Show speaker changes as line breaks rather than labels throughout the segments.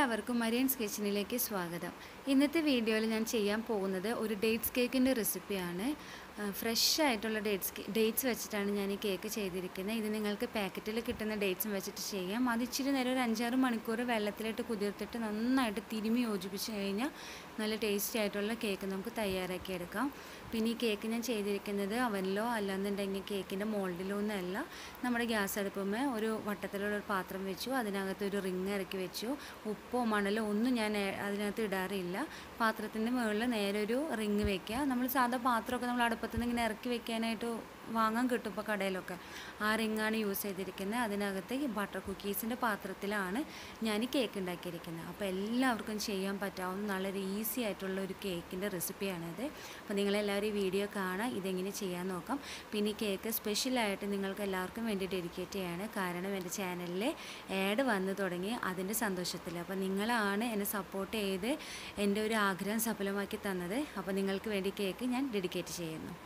എല്ലാവർക്കും മരിയൻസ് കിച്ചണിലേക്ക് സ്വാഗതം ഇന്നത്തെ വീഡിയോയിൽ ഞാൻ ചെയ്യാൻ പോകുന്നത് ഒരു ഡേറ്റ്സ് കേക്കിൻ്റെ റെസിപ്പിയാണ് ഫ്രഷ് ആയിട്ടുള്ള ഡേറ്റ്സ് ഡേറ്റ്സ് വെച്ചിട്ടാണ് ഞാൻ ഈ കേക്ക് ചെയ്തിരിക്കുന്നത് ഇത് നിങ്ങൾക്ക് പാക്കറ്റിൽ കിട്ടുന്ന ഡേറ്റ്സും വെച്ചിട്ട് ചെയ്യാം അത് ഇച്ചിരി നേരം ഒരു അഞ്ചാറ് മണിക്കൂർ വെള്ളത്തിലിട്ട് കുതിർത്തിട്ട് നന്നായിട്ട് തിരുമി യോജിപ്പിച്ച് കഴിഞ്ഞാൽ നല്ല ടേസ്റ്റി ആയിട്ടുള്ള കേക്ക് നമുക്ക് തയ്യാറാക്കി എടുക്കാം പിന്നെ ഈ കേക്ക് ഞാൻ ചെയ്തിരിക്കുന്നത് അവനിലോ അല്ലാന്നുണ്ടെങ്കിൽ കേക്കിൻ്റെ മോൾഡിലോ ഒന്നല്ല നമ്മുടെ ഗ്യാസ് അടുപ്പുമേ ഒരു വട്ടത്തിലുള്ള ഒരു പാത്രം വെച്ചു അതിനകത്ത് ഒരു റിങ് ഇറക്കി വെച്ചു ഉപ്പോ മണലോ ഒന്നും ഞാൻ ഏ- അതിനകത്ത് ഇടാറില്ല പാത്രത്തിൻ്റെ മുകളിൽ നേരെ ഒരു റിങ് വെക്കുക നമ്മൾ സാധാ പാത്രമൊക്കെ നമ്മൾ അടുപ്പത്ത് നിന്ന് ഇങ്ങനെ ഇറക്കി വെക്കാനായിട്ട് വാങ്ങാൻ കിട്ടും ഇപ്പോൾ കടയിലൊക്കെ ആ റിങ്ങാണ് യൂസ് ചെയ്തിരിക്കുന്നത് അതിനകത്ത് ഈ ബട്ടർ കുക്കീസിൻ്റെ പാത്രത്തിലാണ് ഞാൻ ഈ കേക്ക് ഉണ്ടാക്കിയിരിക്കുന്നത് അപ്പോൾ എല്ലാവർക്കും ചെയ്യാൻ പറ്റാവുന്ന വളരെ ഈസി ആയിട്ടുള്ള ഒരു കേക്കിൻ്റെ റെസിപ്പിയാണിത് അപ്പോൾ നിങ്ങളെല്ലാവരും ഈ വീഡിയോ കാണാം ഇതെങ്ങനെ ചെയ്യാൻ നോക്കാം പിന്നെ ഈ കേക്ക് സ്പെഷ്യലായിട്ട് നിങ്ങൾക്ക് എല്ലാവർക്കും വേണ്ടി ഡെഡിക്കേറ്റ് ചെയ്യാണ് കാരണം എൻ്റെ ചാനലിൽ ആഡ് വന്നു തുടങ്ങി അതിൻ്റെ സന്തോഷത്തിൽ അപ്പോൾ നിങ്ങളാണ് എന്നെ സപ്പോർട്ട് ചെയ്ത് എൻ്റെ ഒരു ആഗ്രഹം സഫലമാക്കി തന്നത് അപ്പോൾ നിങ്ങൾക്ക് വേണ്ടി കേക്ക് ഞാൻ ഡെഡിക്കേറ്റ് ചെയ്യുന്നു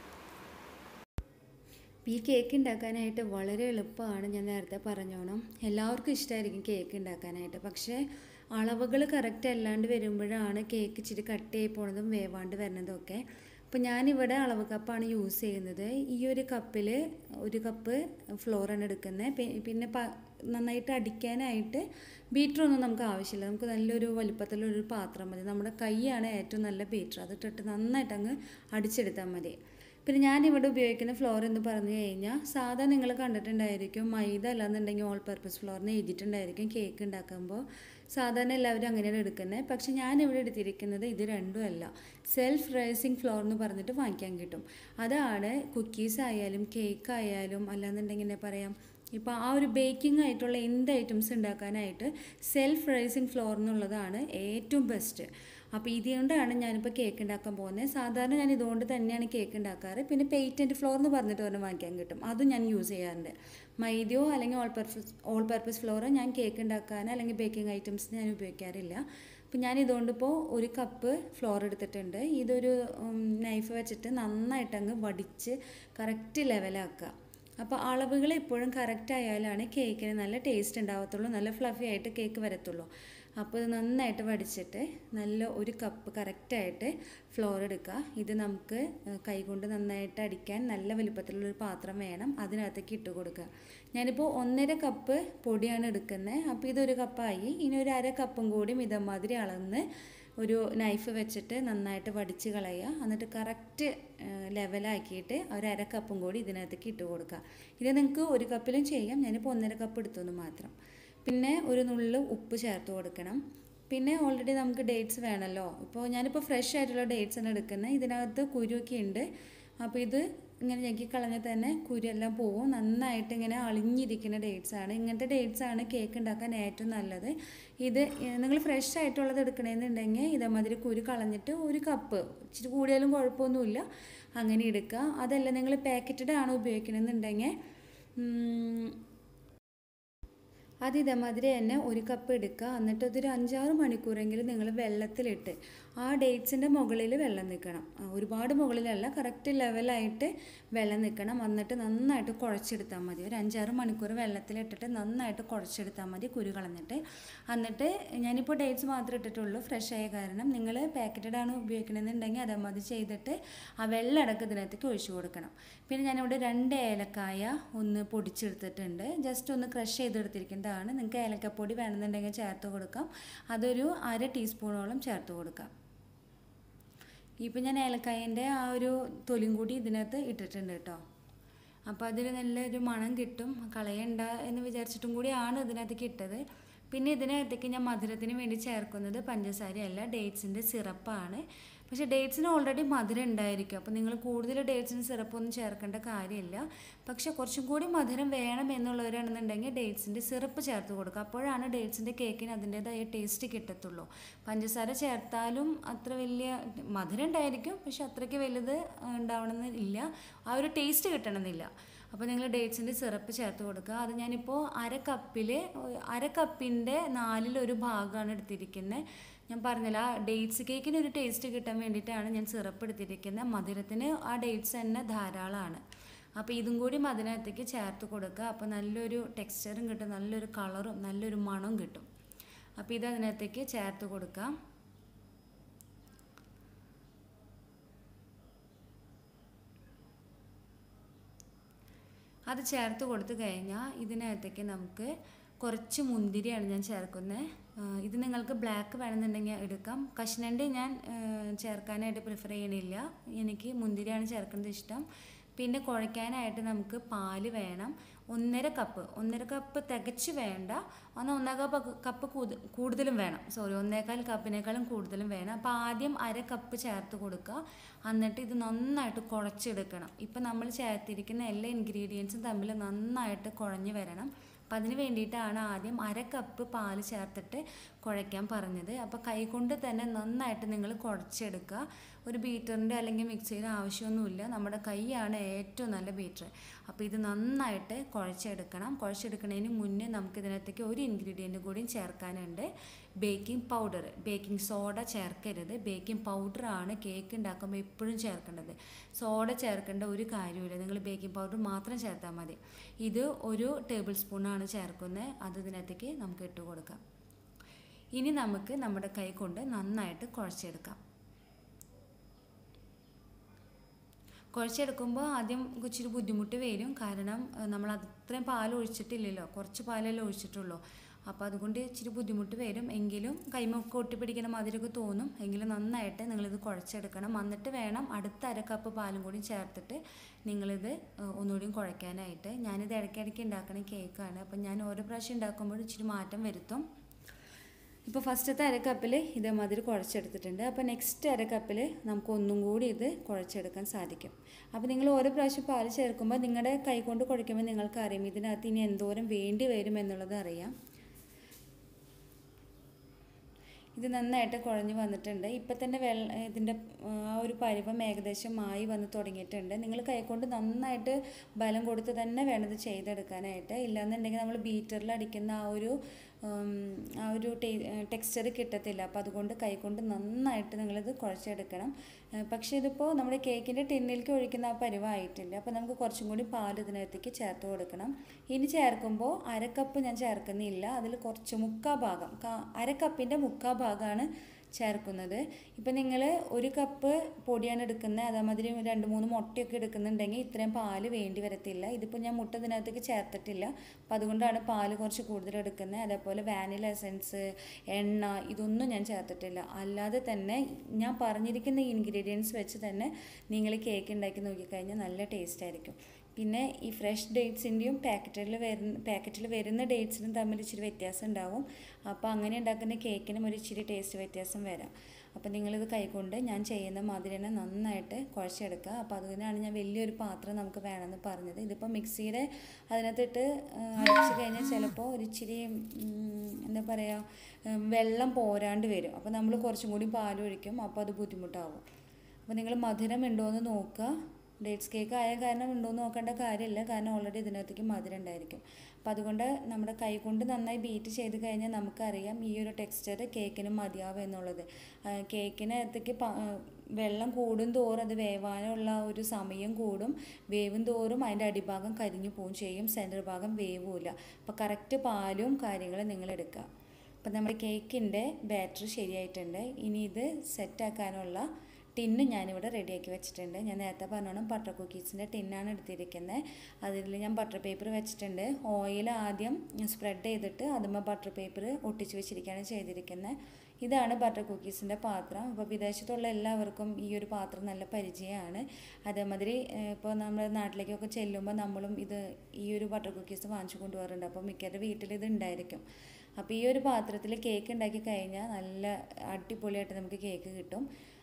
ഈ കേക്ക് ഉണ്ടാക്കാനായിട്ട് വളരെ എളുപ്പമാണ് ഞാൻ നേരത്തെ പറഞ്ഞോണം എല്ലാവർക്കും ഇഷ്ടമായിരിക്കും കേക്ക് ഉണ്ടാക്കാനായിട്ട് പക്ഷേ അളവുകൾ കറക്റ്റ് അല്ലാണ്ട് വരുമ്പോഴാണ് കേക്ക് ഇച്ചിരി കട്ട് ചെയ്ത് പോണതും വേവാണ്ട് വരുന്നതും ഒക്കെ അപ്പോൾ ഞാനിവിടെ അളവ് കപ്പാണ് യൂസ് ചെയ്യുന്നത് ഈ ഒരു കപ്പിൽ ഒരു കപ്പ് ഫ്ലോറാണ് എടുക്കുന്നത് പിന്നെ പ നന്നായിട്ട് അടിക്കാനായിട്ട് ബീറ്ററൊന്നും നമുക്ക് ആവശ്യമില്ല നമുക്ക് നല്ലൊരു വലുപ്പത്തിലൊരു പാത്രം മതി നമ്മുടെ കൈയാണ് ഏറ്റവും നല്ല ബീറ്റർ അതിട്ടിട്ട് നന്നായിട്ട് അങ്ങ് അടിച്ചെടുത്താൽ മതി പിന്നെ ഞാനിവിടെ ഉപയോഗിക്കുന്ന ഫ്ലോർ എന്ന് പറഞ്ഞു കഴിഞ്ഞാൽ സാധാ നിങ്ങൾ കണ്ടിട്ടുണ്ടായിരിക്കും മൈദ അല്ലാന്നുണ്ടെങ്കിൽ ഓൾ പർപ്പസ് ഫ്ലോറിന് എഴുതിയിട്ടുണ്ടായിരിക്കും കേക്ക് ഉണ്ടാക്കുമ്പോൾ സാധാരണ എല്ലാവരും അങ്ങനെയാണ് എടുക്കുന്നത് പക്ഷെ ഞാനിവിടെ എടുത്തിരിക്കുന്നത് ഇത് രണ്ടും അല്ല സെൽഫ് റൈസിങ് ഫ്ലോർ എന്ന് പറഞ്ഞിട്ട് വാങ്ങിക്കാൻ കിട്ടും അതാണ് കുക്കീസ് ആയാലും കേക്ക് ആയാലും അല്ലാന്നുണ്ടെങ്കിൽ എന്താ പറയാം ഇപ്പോൾ ആ ഒരു ബേക്കിംഗ് ആയിട്ടുള്ള എന്ത് ഐറ്റംസ് ഉണ്ടാക്കാനായിട്ട് സെൽഫ് റൈസിങ് ഫ്ലോർ എന്നുള്ളതാണ് ഏറ്റവും ബെസ്റ്റ് അപ്പോൾ ഇതുകൊണ്ടാണ് ഞാനിപ്പോൾ കേക്ക് ഉണ്ടാക്കാൻ പോകുന്നത് സാധാരണ ഞാൻ ഇതുകൊണ്ട് തന്നെയാണ് കേക്ക് ഉണ്ടാക്കാറ് പിന്നെ പേറ്റൻറ്റ് ഫ്ലോർ എന്ന് പറഞ്ഞിട്ട് ഒരെണ്ണം വാങ്ങിക്കാൻ കിട്ടും അതും ഞാൻ യൂസ് ചെയ്യാറുണ്ട് മൈദയോ അല്ലെങ്കിൽ ഓൾ പർപ്പസ് ഓൾ പർപ്പസ് ഫ്ലോറോ ഞാൻ കേക്ക് ഉണ്ടാക്കാൻ അല്ലെങ്കിൽ ബേക്കിംഗ് ഐറ്റംസിന് ഞാൻ ഉപയോഗിക്കാറില്ല അപ്പോൾ ഞാൻ ഇതുകൊണ്ടിപ്പോൾ ഒരു കപ്പ് ഫ്ലോർ എടുത്തിട്ടുണ്ട് ഇതൊരു നൈഫ് വെച്ചിട്ട് നന്നായിട്ട് അങ്ങ് വടിച്ച് കറക്റ്റ് ലെവലാക്കുക അപ്പോൾ അളവുകൾ എപ്പോഴും കറക്റ്റ് ആയാലാണ് കേക്കിന് നല്ല ടേസ്റ്റ് ഉണ്ടാവത്തുള്ളൂ നല്ല ഫ്ലഫി ആയിട്ട് കേക്ക് വരത്തുള്ളൂ അപ്പോൾ ഇത് നന്നായിട്ട് വടിച്ചിട്ട് നല്ല ഒരു കപ്പ് കറക്റ്റായിട്ട് ഫ്ലോർ എടുക്കുക ഇത് നമുക്ക് കൈകൊണ്ട് നന്നായിട്ട് അടിക്കാൻ നല്ല വലുപ്പത്തിലുള്ളൊരു പാത്രം വേണം അതിനകത്തേക്ക് ഇട്ട് കൊടുക്കുക ഞാനിപ്പോൾ ഒന്നര കപ്പ് പൊടിയാണ് എടുക്കുന്നത് അപ്പോൾ ഇതൊരു കപ്പായി ഇനി ഒരു അര കപ്പും കൂടി ഇതമാതിരി അളന്ന് ഒരു നൈഫ് വെച്ചിട്ട് നന്നായിട്ട് വടിച്ച് കളയുക എന്നിട്ട് കറക്റ്റ് ലെവലാക്കിയിട്ട് ഒരു അര കപ്പും കൂടി ഇതിനകത്തേക്ക് ഇട്ട് കൊടുക്കുക ഇത് നിങ്ങൾക്ക് ഒരു കപ്പിലും ചെയ്യാം ഞാനിപ്പോൾ ഒന്നര കപ്പ് എടുത്തു മാത്രം പിന്നെ ഒരു നുള്ളു ഉപ്പ് ചേർത്ത് കൊടുക്കണം പിന്നെ ഓൾറെഡി നമുക്ക് ഡേറ്റ്സ് വേണമല്ലോ ഇപ്പോൾ ഞാനിപ്പോൾ ഫ്രഷ് ആയിട്ടുള്ള ഡേറ്റ്സ് ആണ് എടുക്കുന്നത് ഇതിനകത്ത് കുരുവൊക്കെ ഉണ്ട് അപ്പോൾ ഇത് ഇങ്ങനെ ഞെക്കി കളഞ്ഞാൽ തന്നെ കുരുയെല്ലാം പോവും നന്നായിട്ട് ഇങ്ങനെ അളിഞ്ഞിരിക്കുന്ന ഡേറ്റ്സ് ആണ് ഇങ്ങനത്തെ ഡേറ്റ്സ് ആണ് കേക്ക് ഉണ്ടാക്കാൻ ഏറ്റവും നല്ലത് ഇത് നിങ്ങൾ ഫ്രഷ് ആയിട്ടുള്ളത് എടുക്കണമെന്നുണ്ടെങ്കിൽ ഇതേമാതിരി കുരു കളഞ്ഞിട്ട് ഒരു കപ്പ് ഇച്ചിരി കൂടിയാലും കുഴപ്പമൊന്നുമില്ല അങ്ങനെ എടുക്കുക അതല്ല നിങ്ങൾ പാക്കറ്റഡ് ആണ് ഉപയോഗിക്കണമെന്നുണ്ടെങ്കിൽ അത് ഇതേമാതിരി തന്നെ ഒരു കപ്പ് എടുക്കുക എന്നിട്ട് അതൊരു അഞ്ചാറ് മണിക്കൂറെങ്കിലും നിങ്ങൾ വെള്ളത്തിലിട്ട് ആ ഡേറ്റ്സിൻ്റെ മുകളിൽ വെള്ളം നിൽക്കണം ആ, ഒരുപാട് മുകളിലല്ല കറക്റ്റ് ലെവലായിട്ട് വെള്ളം നിൽക്കണം എന്നിട്ട് നന്നായിട്ട് കുഴച്ചെടുത്താൽ മതി ഒരു അഞ്ചാറ് മണിക്കൂർ വെള്ളത്തിലിട്ടിട്ട് നന്നായിട്ട് കുഴച്ചെടുത്താൽ മതി കുരു കളഞ്ഞിട്ട് എന്നിട്ട് ഞാനിപ്പോൾ ഡേറ്റ്സ് മാത്രമേ ഇട്ടിട്ടുള്ളൂ ഫ്രഷ് ആയ കാരണം നിങ്ങൾ പാക്കറ്റഡ് ആണ് ഉപയോഗിക്കണമെന്നുണ്ടെങ്കിൽ അതേമാതിരി ചെയ്തിട്ട് ആ വെള്ളം അടക്കം ഇതിനകത്തേക്ക് ഒഴിച്ചു കൊടുക്കണം പിന്നെ ഞാനിവിടെ രണ്ട് ഏലക്കായ ഒന്ന് പൊടിച്ചെടുത്തിട്ടുണ്ട് ജസ്റ്റ് ഒന്ന് ക്രഷ് ചെയ്തെടുത്തിരിക്കേണ്ടതാണ് നിങ്ങൾക്ക് ഏലക്കപ്പൊടി വേണമെന്നുണ്ടെങ്കിൽ ചേർത്ത് കൊടുക്കാം അതൊരു അര ടീസ്പൂണോളം ചേർത്ത് കൊടുക്കാം ഇപ്പം ഞാൻ ഏലക്കായൻ്റെ ആ ഒരു തൊലിയും കൂടി ഇതിനകത്ത് ഇട്ടിട്ടുണ്ട് കേട്ടോ അപ്പോൾ അതിന് നല്ലൊരു മണം കിട്ടും കളയണ്ട എന്ന് വിചാരിച്ചിട്ടും കൂടിയാണ് ഇതിനകത്തേക്ക് ഇട്ടത് പിന്നെ ഇതിനകത്തേക്ക് ഞാൻ മധുരത്തിന് വേണ്ടി ചേർക്കുന്നത് പഞ്ചസാരയല്ല ഡേറ്റ്സിൻ്റെ സിറപ്പാണ് പക്ഷേ ഡേറ്റ്സിന് ഓൾറെഡി മധുരം ഉണ്ടായിരിക്കും അപ്പോൾ നിങ്ങൾ കൂടുതൽ ഡേറ്റ്സിന് സിറപ്പൊന്നും ചേർക്കേണ്ട കാര്യമില്ല പക്ഷേ കുറച്ചും കൂടി മധുരം വേണം എന്നുള്ളവരാണെന്നുണ്ടെങ്കിൽ ഡേറ്റ്സിൻ്റെ സിറപ്പ് ചേർത്ത് കൊടുക്കുക അപ്പോഴാണ് ഡേറ്റ്സിൻ്റെ കേക്കിന് അതിൻ്റേതായ ടേസ്റ്റ് കിട്ടത്തുള്ളൂ പഞ്ചസാര ചേർത്താലും അത്ര വലിയ മധുരം ഉണ്ടായിരിക്കും പക്ഷെ അത്രയ്ക്ക് വലുത് ഉണ്ടാവണമെന്നില്ല ആ ഒരു ടേസ്റ്റ് കിട്ടണമെന്നില്ല അപ്പോൾ നിങ്ങൾ ഡേറ്റ്സിൻ്റെ സിറപ്പ് ചേർത്ത് കൊടുക്കുക അത് ഞാനിപ്പോൾ അര കപ്പിൽ അര കപ്പിൻ്റെ നാലിലൊരു ഭാഗമാണ് എടുത്തിരിക്കുന്നത് ഞാൻ പറഞ്ഞില്ല ആ ഡേറ്റ്സ് കേക്കിന് ഒരു ടേസ്റ്റ് കിട്ടാൻ വേണ്ടിയിട്ടാണ് ഞാൻ സിറപ്പ് എടുത്തിരിക്കുന്നത് മധുരത്തിന് ആ ഡേറ്റ്സ് തന്നെ ധാരാളമാണ് അപ്പോൾ ഇതും കൂടി അതിനകത്തേക്ക് ചേർത്ത് കൊടുക്കുക അപ്പോൾ നല്ലൊരു ടെക്സ്ചറും കിട്ടും നല്ലൊരു കളറും നല്ലൊരു മണവും കിട്ടും അപ്പോൾ ഇത് അതിനകത്തേക്ക് ചേർത്ത് കൊടുക്കാം അത് ചേർത്ത് കൊടുത്തു കഴിഞ്ഞാൽ ഇതിനകത്തേക്ക് നമുക്ക് കുറച്ച് മുന്തിരിയാണ് ഞാൻ ചേർക്കുന്നത് ഇത് നിങ്ങൾക്ക് ബ്ലാക്ക് വേണമെന്നുണ്ടെങ്കിൽ എടുക്കാം കഷ്ണണ്ടി ഞാൻ ചേർക്കാനായിട്ട് പ്രിഫർ ചെയ്യണില്ല എനിക്ക് മുന്തിരിയാണ് ചേർക്കുന്നത് ഇഷ്ടം പിന്നെ കുഴയ്ക്കാനായിട്ട് നമുക്ക് പാല് വേണം ഒന്നര കപ്പ് ഒന്നര കപ്പ് തികച്ച് വേണ്ട എന്നാൽ ഒന്നര കപ്പ് കപ്പ് കൂടുതലും വേണം സോറി ഒന്നേകാൽ കപ്പിനേക്കാളും കൂടുതലും വേണം അപ്പോൾ ആദ്യം അര കപ്പ് ചേർത്ത് കൊടുക്കുക എന്നിട്ട് ഇത് നന്നായിട്ട് കുഴച്ചെടുക്കണം ഇപ്പം നമ്മൾ ചേർത്തിരിക്കുന്ന എല്ലാ ഇൻഗ്രീഡിയൻസും തമ്മിൽ നന്നായിട്ട് കുഴഞ്ഞു വരണം അപ്പം അതിന് വേണ്ടിയിട്ടാണ് ആദ്യം അര കപ്പ് പാല് ചേർത്തിട്ട് കുഴയ്ക്കാൻ പറഞ്ഞത് അപ്പോൾ കൈകൊണ്ട് തന്നെ നന്നായിട്ട് നിങ്ങൾ കുഴച്ചെടുക്കുക ഒരു ബീറ്ററിൻ്റെ അല്ലെങ്കിൽ മിക്സിയുടെ ആവശ്യമൊന്നുമില്ല നമ്മുടെ കൈയാണ് ഏറ്റവും നല്ല ബീറ്റർ അപ്പോൾ ഇത് നന്നായിട്ട് കുഴച്ചെടുക്കണം കുഴച്ചെടുക്കുന്നതിന് മുന്നേ നമുക്ക് ഇതിനകത്തേക്ക് ഒരു ഇൻഗ്രീഡിയൻറ്റ് കൂടിയും ചേർക്കാനുണ്ട് ബേക്കിംഗ് പൗഡർ ബേക്കിംഗ് സോഡ ചേർക്കരുത് ബേക്കിംഗ് പൗഡറാണ് കേക്ക് ഉണ്ടാക്കുമ്പോൾ എപ്പോഴും ചേർക്കേണ്ടത് സോഡ ചേർക്കേണ്ട ഒരു കാര്യമില്ല നിങ്ങൾ ബേക്കിംഗ് പൗഡർ മാത്രം ചേർത്താൽ മതി ഇത് ഒരു ടേബിൾ സ്പൂണാണ് ചേർക്കുന്നത് അത് ഇതിനകത്തേക്ക് നമുക്ക് ഇട്ട് കൊടുക്കാം ഇനി നമുക്ക് നമ്മുടെ കൈ കൊണ്ട് നന്നായിട്ട് കുഴച്ചെടുക്കാം കുഴച്ചെടുക്കുമ്പോൾ ആദ്യം ഇച്ചിരി ബുദ്ധിമുട്ട് വരും കാരണം നമ്മൾ അത്രയും പാൽ ഒഴിച്ചിട്ടില്ലല്ലോ കുറച്ച് പാലല്ലേ ഒഴിച്ചിട്ടുള്ളൂ അപ്പോൾ അതുകൊണ്ട് ഇച്ചിരി ബുദ്ധിമുട്ട് വരും എങ്കിലും കൈമൊക്കെ ഒട്ടിപ്പിടിക്കുന്ന മാതിരിയൊക്കെ തോന്നും എങ്കിലും നന്നായിട്ട് നിങ്ങളിത് കുഴച്ചെടുക്കണം എന്നിട്ട് വേണം അടുത്ത അര കപ്പ് പാലും കൂടി ചേർത്തിട്ട് നിങ്ങളിത് ഒന്നുകൂടിയും കുഴയ്ക്കാനായിട്ട് ഞാനിത് ഇടയ്ക്കിടയ്ക്ക് ഉണ്ടാക്കുന്ന കേക്കാണ് അപ്പം ഞാൻ ഓരോ പ്രാവശ്യം ഉണ്ടാക്കുമ്പോൾ ഇച്ചിരി മാറ്റം വരുത്തും ഇപ്പോൾ ഫസ്റ്റത്തെ അര കപ്പിൽ ഇതേമാതിരി കുഴച്ചെടുത്തിട്ടുണ്ട് അപ്പോൾ നെക്സ്റ്റ് അര കപ്പിൽ നമുക്ക് ഒന്നും കൂടി ഇത് കുഴച്ചെടുക്കാൻ സാധിക്കും അപ്പോൾ നിങ്ങൾ ഓരോ പ്രാവശ്യം പാൽ ചേർക്കുമ്പോൾ നിങ്ങളുടെ കൈ കൊണ്ട് കുഴയ്ക്കുമ്പോൾ നിങ്ങൾക്ക് അറിയാം ഇതിനകത്ത് ഇനി എന്തോരം വേണ്ടി വരും എന്നുള്ളത് അറിയാം ഇത് നന്നായിട്ട് കുഴഞ്ഞ് വന്നിട്ടുണ്ട് ഇപ്പം തന്നെ വെള്ള ഇതിൻ്റെ ആ ഒരു പരുവം ഏകദേശം മായി വന്ന് തുടങ്ങിയിട്ടുണ്ട് നിങ്ങൾ കൈകൊണ്ട് നന്നായിട്ട് ബലം കൊടുത്ത് തന്നെ വേണം ഇത് ചെയ്തെടുക്കാനായിട്ട് ഇല്ലാന്നുണ്ടെങ്കിൽ നമ്മൾ ബീറ്ററിൽ അടിക്കുന്ന ആ ഒരു ആ ഒരു ടെക്സ്ചർ കിട്ടത്തില്ല അപ്പോൾ അതുകൊണ്ട് കൈകൊണ്ട് നന്നായിട്ട് നിങ്ങളിത് കുഴച്ചെടുക്കണം പക്ഷേ ഇതിപ്പോൾ നമ്മുടെ കേക്കിൻ്റെ ടിന്നിലേക്ക് ഒഴിക്കുന്ന ആ പരുവായിട്ടില്ല അപ്പോൾ നമുക്ക് കുറച്ചും കൂടി പാൽ ഇതിനകത്തേക്ക് ചേർത്ത് കൊടുക്കണം ഇനി ചേർക്കുമ്പോൾ അര കപ്പ് ഞാൻ ചേർക്കുന്നില്ല അതിൽ കുറച്ച് മുക്കാ ഭാഗം അര കപ്പിൻ്റെ മുക്കാ ഭാഗമാണ് ചേർക്കുന്നത് ഇപ്പം നിങ്ങൾ ഒരു കപ്പ് പൊടിയാണ് എടുക്കുന്നത് അതേമാതിരി രണ്ട് മൂന്ന് മുട്ടയൊക്കെ എടുക്കുന്നുണ്ടെങ്കിൽ ഇത്രയും പാല് വേണ്ടി വരത്തില്ല ഇതിപ്പോൾ ഞാൻ മുട്ട ഇതിനകത്തേക്ക് ചേർത്തിട്ടില്ല അപ്പം അതുകൊണ്ടാണ് പാല് കുറച്ച് കൂടുതൽ എടുക്കുന്നത് അതേപോലെ വാനില എസൻസ് എണ്ണ ഇതൊന്നും ഞാൻ ചേർത്തിട്ടില്ല അല്ലാതെ തന്നെ ഞാൻ പറഞ്ഞിരിക്കുന്ന ഇൻഗ്രീഡിയൻസ് വെച്ച് തന്നെ നിങ്ങൾ കേക്ക് ഉണ്ടാക്കി നോക്കിക്കഴിഞ്ഞാൽ നല്ല ടേസ്റ്റ് ആയിരിക്കും പിന്നെ ഈ ഫ്രഷ് ഡേറ്റ്സിൻ്റെയും പാക്കറ്റിൽ വരുന്ന പാക്കറ്റിൽ വരുന്ന ഡേറ്റ്സിനും തമ്മിൽ ഇച്ചിരി വ്യത്യാസം ഉണ്ടാവും അപ്പോൾ അങ്ങനെ ഉണ്ടാക്കുന്ന കേക്കിനും ഒരു ഇച്ചിരി ടേസ്റ്റ് വ്യത്യാസം വരാം അപ്പോൾ നിങ്ങളിത് കൈകൊണ്ട് ഞാൻ ചെയ്യുന്ന മാതിരി തന്നെ നന്നായിട്ട് കുഴച്ചെടുക്കുക അപ്പോൾ അതിനാണ് ഞാൻ വലിയൊരു പാത്രം നമുക്ക് വേണമെന്ന് പറഞ്ഞത് ഇതിപ്പോൾ മിക്സിയുടെ അതിനകത്തിട്ട് അടിച്ച് കഴിഞ്ഞാൽ ചിലപ്പോൾ ഒരു ഇച്ചിരി എന്താ പറയുക വെള്ളം പോരാണ്ട് വരും അപ്പോൾ നമ്മൾ കുറച്ചും കൂടി പാലൊഴിക്കും അപ്പോൾ അത് ബുദ്ധിമുട്ടാവും അപ്പോൾ നിങ്ങൾ മധുരം ഉണ്ടോ എന്ന് നോക്കുക ഡേറ്റ്സ് കേക്ക് ആയ കാരണം ഉണ്ടോയെന്ന് നോക്കേണ്ട കാര്യമില്ല കാരണം ഓൾറെഡി ഇതിനകത്തേക്ക് മധുരം ഉണ്ടായിരിക്കും അപ്പോൾ അതുകൊണ്ട് നമ്മുടെ കൈ കൊണ്ട് നന്നായി ബീറ്റ് ചെയ്ത് കഴിഞ്ഞാൽ നമുക്കറിയാം ഈ ഒരു ടെക്സ്ചർ കേക്കിന് മതിയാവും എന്നുള്ളത് കേക്കിനകത്തേക്ക് വെള്ളം കൂടും തോറും അത് വേവാനുള്ള ഒരു സമയം കൂടും വേവും തോറും അതിൻ്റെ അടിഭാഗം കരിഞ്ഞു പോവുകയും ചെയ്യും സെൻറ്റർ ഭാഗം വേവുമില്ല അപ്പോൾ കറക്റ്റ് പാലും കാര്യങ്ങളും നിങ്ങൾ എടുക്കുക അപ്പം നമ്മുടെ കേക്കിൻ്റെ ബാറ്റർ ശരിയായിട്ടുണ്ട് ഇനി ഇത് സെറ്റാക്കാനുള്ള ടിന്ന് ഞാനിവിടെ റെഡിയാക്കി വെച്ചിട്ടുണ്ട് ഞാൻ നേരത്തെ പറഞ്ഞോണം ബട്ടർ കുക്കീസിൻ്റെ ടിന്നാണ് എടുത്തിരിക്കുന്നത് അതിൽ ഞാൻ ബട്ടർ പേപ്പർ വെച്ചിട്ടുണ്ട് ഓയിൽ ആദ്യം സ്പ്രെഡ് ചെയ്തിട്ട് അതുമ്പോൾ ബട്ടർ പേപ്പർ ഒട്ടിച്ച് വെച്ചിരിക്കുകയാണ് ചെയ്തിരിക്കുന്നത് ഇതാണ് ബട്ടർ കുക്കീസിൻ്റെ പാത്രം ഇപ്പോൾ വിദേശത്തുള്ള എല്ലാവർക്കും ഈ ഒരു പാത്രം നല്ല പരിചയമാണ് അതേമാതിരി ഇപ്പോൾ നമ്മുടെ നാട്ടിലേക്കൊക്കെ ചെല്ലുമ്പോൾ നമ്മളും ഇത് ഈ ഒരു ബട്ടർ കുക്കീസ് വാങ്ങിച്ചു കൊണ്ടുപോകാറുണ്ട് അപ്പോൾ മിക്കവരുടെ വീട്ടിൽ ഇത് ഉണ്ടായിരിക്കും അപ്പോൾ ഈ ഒരു പാത്രത്തിൽ കേക്ക് ഉണ്ടാക്കി കഴിഞ്ഞാൽ നല്ല അടിപൊളിയായിട്ട് നമുക്ക് കേക്ക് കിട്ടും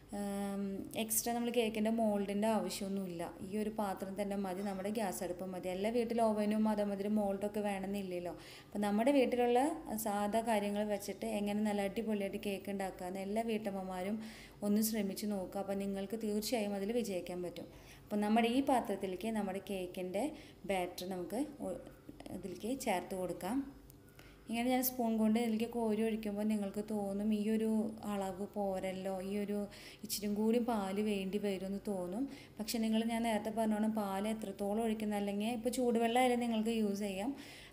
എക്സ്ട്രാ നമ്മൾ കേക്കിൻ്റെ മോൾഡിൻ്റെ ആവശ്യമൊന്നുമില്ല ഈ ഒരു പാത്രം തന്നെ മതി നമ്മുടെ ഗ്യാസ് അടുപ്പം മതി എല്ലാ വീട്ടിലും ഓവനും അതേമാതിരി മോൾഡൊക്കെ വേണമെന്നില്ലല്ലോ അപ്പോൾ നമ്മുടെ വീട്ടിലുള്ള സാധാ കാര്യങ്ങൾ വെച്ചിട്ട് എങ്ങനെ നല്ല അടിപൊളിയായിട്ട് കേക്ക് ഉണ്ടാക്കാമെന്ന് എല്ലാ വീട്ടമ്മമാരും ഒന്ന് ശ്രമിച്ച് നോക്കുക അപ്പോൾ നിങ്ങൾക്ക് തീർച്ചയായും അതിൽ വിജയിക്കാൻ പറ്റും അപ്പോൾ നമ്മുടെ ഈ പാത്രത്തിലേക്ക് നമ്മുടെ കേക്കിൻ്റെ ബാറ്റർ നമുക്ക് ഇതിലേക്ക് ചേർത്ത് കൊടുക്കാം ഇങ്ങനെ ഞാൻ സ്പൂൺ കൊണ്ട് ഇതിലേക്ക് കോരി ഒഴിക്കുമ്പോൾ നിങ്ങൾക്ക് തോന്നും ഈ ഒരു അളവ് പോരല്ലോ ഈ ഒരു ഇച്ചിരി കൂടി പാല് വേണ്ടി വരുമെന്ന് തോന്നും പക്ഷെ നിങ്ങൾ ഞാൻ നേരത്തെ പറഞ്ഞോണം പാല് എത്രത്തോളം ഒഴിക്കുന്ന അല്ലെങ്കിൽ ഇപ്പോൾ ചൂടുവെള്ളമായാലും നിങ്ങൾക്ക് യൂസ് ചെയ്യാം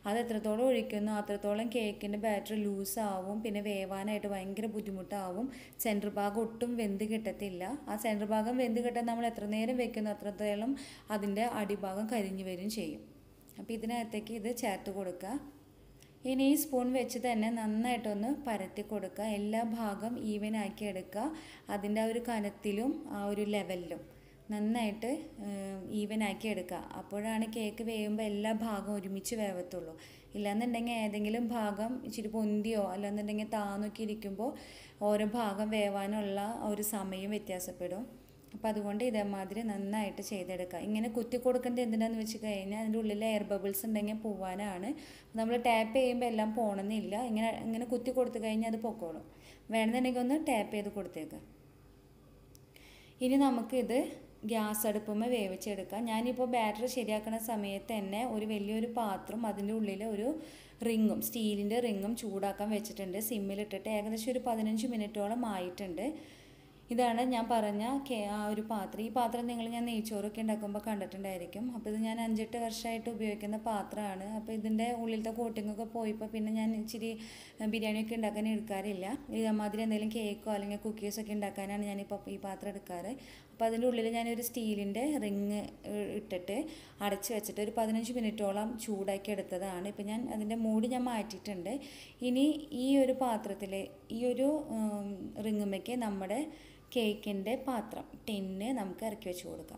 അത് എത്രത്തോളം ഒഴിക്കുന്നു അത്രത്തോളം കേക്കിൻ്റെ ബാറ്റർ ലൂസ് ആവും പിന്നെ വേവാനായിട്ട് ഭയങ്കര ബുദ്ധിമുട്ടാവും സെൻറ്റർ ഭാഗം ഒട്ടും വെന്ത് കിട്ടത്തില്ല ആ സെൻറ്റർ ഭാഗം വെന്ത് കിട്ടാൻ നമ്മൾ എത്ര നേരം വെക്കുന്നു അത്രത്തോളം അതിൻ്റെ അടിഭാഗം കരിഞ്ഞു വരും ചെയ്യും അപ്പോൾ ഇതിനകത്തേക്ക് ഇത് ചേർത്ത് കൊടുക്കുക ഇനി ഈ സ്പൂൺ വെച്ച് തന്നെ നന്നായിട്ടൊന്ന് പരത്തി കൊടുക്കുക എല്ലാ ഭാഗം ഈവൻ ആക്കി എടുക്കുക അതിൻ്റെ ആ ഒരു കനത്തിലും ആ ഒരു ലെവലിലും നന്നായിട്ട് ഈവൻ ആക്കി എടുക്കുക അപ്പോഴാണ് കേക്ക് വേവുമ്പോൾ എല്ലാ ഭാഗവും ഒരുമിച്ച് വേവത്തുള്ളൂ ഇല്ലാന്നുണ്ടെങ്കിൽ ഏതെങ്കിലും ഭാഗം ഇച്ചിരി പൊന്തിയോ അല്ലാന്നുണ്ടെങ്കിൽ താന്നൊക്കെ ഇരിക്കുമ്പോൾ ഓരോ ഭാഗം വേവാനുള്ള ഒരു സമയം വ്യത്യാസപ്പെടും അപ്പോൾ അതുകൊണ്ട് ഇതേമാതിരി നന്നായിട്ട് ചെയ്തെടുക്കുക ഇങ്ങനെ കുത്തി കൊടുക്കേണ്ടത് എന്തിനാന്ന് വെച്ച് കഴിഞ്ഞാൽ അതിൻ്റെ ഉള്ളിൽ എയർ ബബിൾസ് ഉണ്ടെങ്കിൽ പോവാനാണ് നമ്മൾ ടാപ്പ് ചെയ്യുമ്പോൾ എല്ലാം പോകണമെന്നില്ല ഇങ്ങനെ ഇങ്ങനെ കുത്തി കൊടുത്തു കഴിഞ്ഞാൽ അത് പൊക്കോളും വേണമെന്നുണ്ടെങ്കിൽ ഒന്ന് ടാപ്പ് ചെയ്ത് കൊടുത്തേക്ക് ഇനി നമുക്കിത് ഗ്യാസ് അടുപ്പുമ്മ വേവിച്ചെടുക്കാം ഞാനിപ്പോൾ ബാറ്ററി ശരിയാക്കുന്ന സമയത്ത് തന്നെ ഒരു വലിയൊരു പാത്രം അതിൻ്റെ ഉള്ളിൽ ഒരു റിങ്ങും സ്റ്റീലിൻ്റെ റിങ്ങും ചൂടാക്കാൻ വെച്ചിട്ടുണ്ട് സിമ്മിലിട്ടിട്ട് ഏകദേശം ഒരു പതിനഞ്ച് മിനിറ്റോളം ആയിട്ടുണ്ട് ഇതാണ് ഞാൻ പറഞ്ഞ കേ ആ ഒരു പാത്രം ഈ പാത്രം നിങ്ങൾ ഞാൻ നെയ്ച്ചോറൊക്കെ ഉണ്ടാക്കുമ്പോൾ കണ്ടിട്ടുണ്ടായിരിക്കും അപ്പോൾ ഇത് ഞാൻ അഞ്ചെട്ട് വർഷമായിട്ട് ഉപയോഗിക്കുന്ന പാത്രമാണ് അപ്പോൾ ഇതിൻ്റെ ഉള്ളിലത്തെ കോട്ടിങ്ങൊക്കെ പോയപ്പോൾ പിന്നെ ഞാൻ ഇച്ചിരി ബിരിയാണിയൊക്കെ ഉണ്ടാക്കാൻ എടുക്കാറില്ല ഇതേമാതിരി എന്തെങ്കിലും കേക്കോ അല്ലെങ്കിൽ കുക്കീസൊക്കെ ഉണ്ടാക്കാനാണ് ഞാനിപ്പോൾ ഈ പാത്രം എടുക്കാറ് അപ്പോൾ അതിൻ്റെ ഉള്ളിൽ ഞാനൊരു സ്റ്റീലിൻ്റെ റിങ് ഇട്ടിട്ട് അടച്ച് വെച്ചിട്ട് ഒരു പതിനഞ്ച് മിനിറ്റോളം ചൂടാക്കി എടുത്തതാണ് ഇപ്പം ഞാൻ അതിൻ്റെ മൂടി ഞാൻ മാറ്റിയിട്ടുണ്ട് ഇനി ഈ ഒരു പാത്രത്തിൽ ഈ ഒരു റിങ്ങുമ്മയ്ക്ക് നമ്മുടെ കേക്കിൻ്റെ പാത്രം ടിന്ന് നമുക്ക് ഇറക്കി വെച്ച് കൊടുക്കാം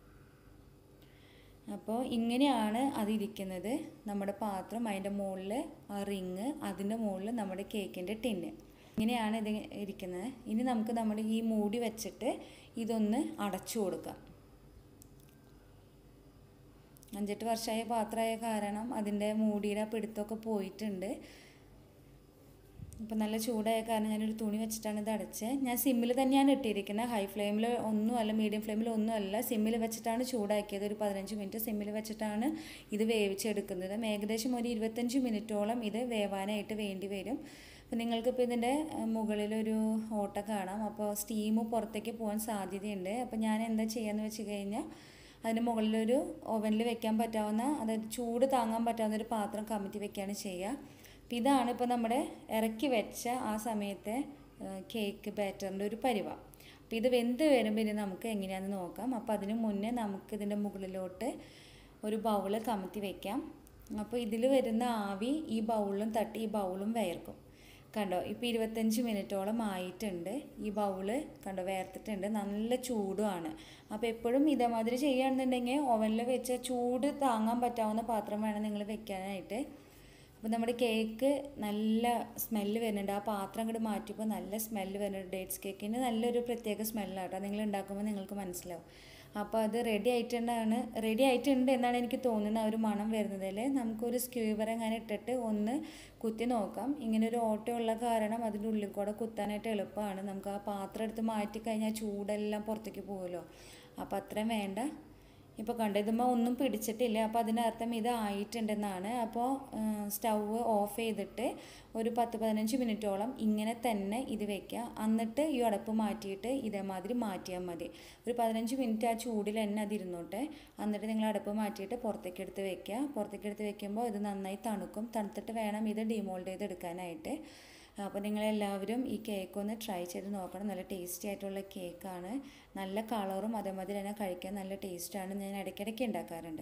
അപ്പോൾ ഇങ്ങനെയാണ് അതിരിക്കുന്നത് നമ്മുടെ പാത്രം അതിൻ്റെ മുകളിൽ ആ റിങ് അതിൻ്റെ മുകളിൽ നമ്മുടെ കേക്കിൻ്റെ ടിന്ന് ഇങ്ങനെയാണ് ഇത് ഇരിക്കുന്നത് ഇനി നമുക്ക് നമ്മുടെ ഈ മൂടി വെച്ചിട്ട് ഇതൊന്ന് അടച്ചു കൊടുക്കാം അഞ്ചെട്ട് വർഷമായ പാത്രമായ കാരണം അതിൻ്റെ മൂടിയുടെ പിടുത്തമൊക്കെ പോയിട്ടുണ്ട് ഇപ്പം നല്ല ചൂടായ കാരണം ഞാനൊരു തുണി വെച്ചിട്ടാണ് ഇത് അടച്ചത് ഞാൻ സിമ്മിൽ തന്നെയാണ് ഇട്ടിരിക്കുന്നത് ഹൈ ഫ്ലെയിമിൽ ഒന്നും അല്ല മീഡിയം ഫ്ലെയിമിൽ ഒന്നും അല്ല സിമ്മിൽ വെച്ചിട്ടാണ് ചൂടാക്കിയത് ഒരു പതിനഞ്ച് മിനിറ്റ് സിമ്മിൽ വെച്ചിട്ടാണ് ഇത് വേവിച്ചെടുക്കുന്നത് ഏകദേശം ഒരു ഇരുപത്തഞ്ച് മിനിറ്റോളം ഇത് വേവാനായിട്ട് വേണ്ടി വരും അപ്പോൾ നിങ്ങൾക്കിപ്പോൾ ഇതിൻ്റെ മുകളിലൊരു ഓട്ട കാണാം അപ്പോൾ സ്റ്റീം പുറത്തേക്ക് പോകാൻ സാധ്യതയുണ്ട് അപ്പോൾ ഞാൻ എന്താ ചെയ്യാന്ന് വെച്ച് കഴിഞ്ഞാൽ അതിന് മുകളിലൊരു ഓവനിൽ വെക്കാൻ പറ്റാവുന്ന അതായത് ചൂട് താങ്ങാൻ പറ്റാവുന്ന ഒരു പാത്രം കമറ്റി വെക്കുകയാണ് ചെയ്യുക അപ്പോൾ ഇതാണ് ഇപ്പോൾ നമ്മുടെ ഇറക്കി വെച്ച ആ സമയത്തെ കേക്ക് ബാറ്ററിൻ്റെ ഒരു പരിവ അപ്പോൾ ഇത് വെന്ത് വരുമ്പോൾ ഇനി നമുക്ക് എങ്ങനെയാണെന്ന് നോക്കാം അപ്പോൾ അതിന് മുന്നേ നമുക്ക് ഇതിൻ്റെ മുകളിലോട്ട് ഒരു ബൗള് കമത്തി വെക്കാം അപ്പോൾ ഇതിൽ വരുന്ന ആവി ഈ ബൗളിലും തട്ടി ഈ ബൗളും വേർക്കും കണ്ടോ ഇപ്പോൾ ഇരുപത്തഞ്ച് മിനിറ്റോളം ആയിട്ടുണ്ട് ഈ ബൗള് കണ്ടോ വേർത്തിട്ടുണ്ട് നല്ല ചൂടുമാണ് അപ്പോൾ എപ്പോഴും ഇതേമാതിരി ചെയ്യുകയാണെന്നുണ്ടെങ്കിൽ ഓവനിൽ വെച്ച ചൂട് താങ്ങാൻ പറ്റാവുന്ന പാത്രം വേണം നിങ്ങൾ വെക്കാനായിട്ട് അപ്പോൾ നമ്മുടെ കേക്ക് നല്ല സ്മെല്ല് വരുന്നുണ്ട് ആ പാത്രം അങ്ങോട്ട് മാറ്റിയപ്പോൾ നല്ല സ്മെല്ല് വരുന്നുണ്ട് ഡേറ്റ്സ് കേക്കിന് നല്ലൊരു പ്രത്യേക സ്മെല്ലാട്ടോ നിങ്ങൾ ഉണ്ടാക്കുമ്പോൾ നിങ്ങൾക്ക് മനസ്സിലാവും അപ്പോൾ അത് റെഡി ആയിട്ടുണ്ടാണ് റെഡി ആയിട്ടുണ്ട് എന്നാണ് എനിക്ക് തോന്നുന്നത് ആ ഒരു മണം വരുന്നതിൽ നമുക്കൊരു സ്ക്യൂവർ അങ്ങനെ ഇട്ടിട്ട് ഒന്ന് കുത്തി നോക്കാം ഇങ്ങനെ ഒരു ഓട്ടമുള്ള കാരണം അതിൻ്റെ ഉള്ളിൽ കൂടെ കുത്താനായിട്ട് എളുപ്പമാണ് നമുക്ക് ആ പാത്രം എടുത്ത് മാറ്റി കഴിഞ്ഞാൽ ചൂടെല്ലാം പുറത്തേക്ക് പോകുമല്ലോ അപ്പോൾ അത്രയും വേണ്ട ഇപ്പോൾ കണ്ടു ഇതുമ്പോൾ ഒന്നും പിടിച്ചിട്ടില്ല അപ്പോൾ അതിനർത്ഥം ഇത് ആയിട്ടുണ്ടെന്നാണ് അപ്പോൾ സ്റ്റൗവ് ഓഫ് ചെയ്തിട്ട് ഒരു പത്ത് പതിനഞ്ച് മിനിറ്റോളം ഇങ്ങനെ തന്നെ ഇത് വെക്കുക എന്നിട്ട് ഈ അടപ്പ് മാറ്റിയിട്ട് ഇതേമാതിരി മാറ്റിയാൽ മതി ഒരു പതിനഞ്ച് മിനിറ്റ് ആ ചൂടിൽ തന്നെ അത് ഇരുന്നോട്ടെ എന്നിട്ട് നിങ്ങൾ അടപ്പ് മാറ്റിയിട്ട് പുറത്തേക്ക് എടുത്ത് വെക്കുക പുറത്തേക്ക് എടുത്ത് വെക്കുമ്പോൾ ഇത് നന്നായി തണുക്കും തണുത്തിട്ട് വേണം ഇത് ഡിമോൾഡ് ചെയ്ത് എടുക്കാനായിട്ട് അപ്പോൾ നിങ്ങളെല്ലാവരും ഈ കേക്ക് ഒന്ന് ട്രൈ ചെയ്ത് നോക്കണം നല്ല ടേസ്റ്റി ആയിട്ടുള്ള കേക്കാണ് നല്ല കളറും അതേമാതിരി തന്നെ കഴിക്കാൻ നല്ല ടേസ്റ്റാണ് ഞാൻ ഇടയ്ക്കിടയ്ക്ക് ഉണ്ടാക്കാറുണ്ട്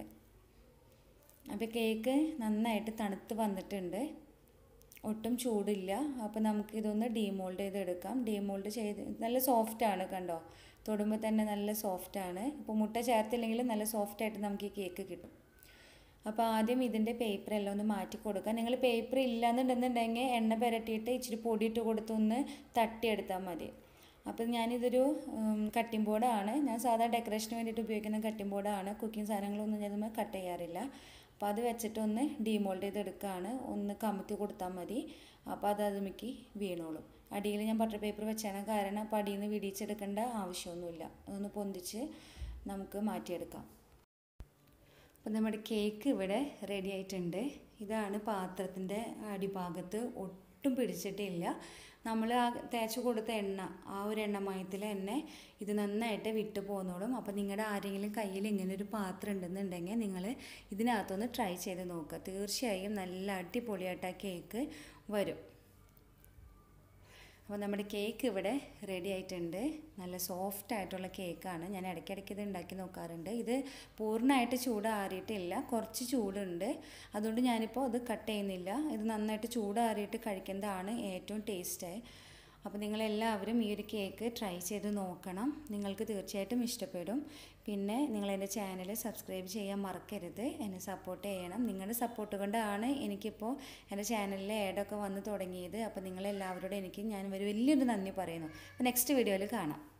അപ്പോൾ കേക്ക് നന്നായിട്ട് തണുത്ത് വന്നിട്ടുണ്ട് ഒട്ടും ചൂടില്ല അപ്പോൾ നമുക്ക് ഇതൊന്ന് ഡീമോൾഡ് ചെയ്തെടുക്കാം ഡീമോൾഡ് ചെയ്ത് നല്ല സോഫ്റ്റാണ് കണ്ടോ തൊടുമ്പോൾ തന്നെ നല്ല സോഫ്റ്റാണ് ഇപ്പോൾ മുട്ട ചേർത്തില്ലെങ്കിൽ നല്ല സോഫ്റ്റായിട്ട് നമുക്ക് ഈ കേക്ക് കിട്ടും അപ്പോൾ ആദ്യം ഇതിൻ്റെ പേപ്പർ എല്ലാം ഒന്ന് മാറ്റി കൊടുക്കുക നിങ്ങൾ പേപ്പർ ഇല്ലാന്നുണ്ടെന്നുണ്ടെങ്കിൽ എണ്ണ പുരട്ടിയിട്ട് ഇച്ചിരി പൊടിയിട്ട് കൊടുത്തൊന്ന് തട്ടിയെടുത്താൽ മതി അപ്പം ഞാനിതൊരു കട്ടിംഗ് ബോർഡാണ് ഞാൻ സാധാരണ ഡെക്കറേഷന് വേണ്ടിയിട്ട് ഉപയോഗിക്കുന്ന കട്ടിംഗ് ബോർഡാണ് കുക്കിംഗ് സാധനങ്ങളൊന്നും ഞാൻ കട്ട് ചെയ്യാറില്ല അപ്പോൾ അത് വെച്ചിട്ട് ഒന്ന് ഡീമോൾഡ് ചെയ്തെടുക്കുകയാണ് ഒന്ന് കമത്തി കൊടുത്താൽ മതി അപ്പോൾ അത് അതുമിക്ക് വീണോളും അടിയിൽ ഞാൻ ബട്ടർ പേപ്പർ വെച്ചാണ് കാരണം അപ്പോൾ അടിയിൽ നിന്ന് വിടിച്ചെടുക്കേണ്ട ആവശ്യമൊന്നുമില്ല അതൊന്ന് പൊന്തിച്ച് നമുക്ക് മാറ്റിയെടുക്കാം അപ്പോൾ നമ്മുടെ കേക്ക് ഇവിടെ റെഡി ആയിട്ടുണ്ട് ഇതാണ് പാത്രത്തിൻ്റെ അടിഭാഗത്ത് ഒട്ടും പിടിച്ചിട്ടില്ല നമ്മൾ ആ തേച്ച് കൊടുത്ത എണ്ണ ആ ഒരു എണ്ണമയത്തിൽ തന്നെ ഇത് നന്നായിട്ട് വിട്ടു പോന്നോളും അപ്പോൾ നിങ്ങളുടെ ആരെങ്കിലും കയ്യിൽ ഇങ്ങനെ ഒരു പാത്രം ഉണ്ടെന്നുണ്ടെങ്കിൽ നിങ്ങൾ ഇതിനകത്തൊന്ന് ട്രൈ ചെയ്ത് നോക്കുക തീർച്ചയായും നല്ല അടിപൊളിയായിട്ട് ആ കേക്ക് വരും അപ്പോൾ നമ്മുടെ കേക്ക് ഇവിടെ റെഡി ആയിട്ടുണ്ട് നല്ല സോഫ്റ്റ് ആയിട്ടുള്ള കേക്കാണ് ഞാൻ ഇടയ്ക്കിടയ്ക്ക് ഇത് ഉണ്ടാക്കി നോക്കാറുണ്ട് ഇത് പൂർണ്ണമായിട്ട് ചൂടാറിയിട്ടില്ല കുറച്ച് ചൂടുണ്ട് അതുകൊണ്ട് ഞാനിപ്പോൾ അത് കട്ട് ചെയ്യുന്നില്ല ഇത് നന്നായിട്ട് ചൂടാറിയിട്ട് കഴിക്കുന്നതാണ് ഏറ്റവും ടേസ്റ്റ് അപ്പോൾ നിങ്ങളെല്ലാവരും ഈ ഒരു കേക്ക് ട്രൈ ചെയ്ത് നോക്കണം നിങ്ങൾക്ക് തീർച്ചയായിട്ടും ഇഷ്ടപ്പെടും പിന്നെ നിങ്ങൾ എൻ്റെ ചാനൽ സബ്സ്ക്രൈബ് ചെയ്യാൻ മറക്കരുത് എന്നെ സപ്പോർട്ട് ചെയ്യണം നിങ്ങളുടെ സപ്പോർട്ട് കൊണ്ടാണ് എനിക്കിപ്പോൾ എൻ്റെ ചാനലിൽ ആഡൊക്കെ വന്ന് തുടങ്ങിയത് അപ്പോൾ നിങ്ങളെല്ലാവരോടും എനിക്ക് ഞാൻ ഒരു വലിയൊരു നന്ദി പറയുന്നു അപ്പോൾ നെക്സ്റ്റ് വീഡിയോയിൽ കാണാം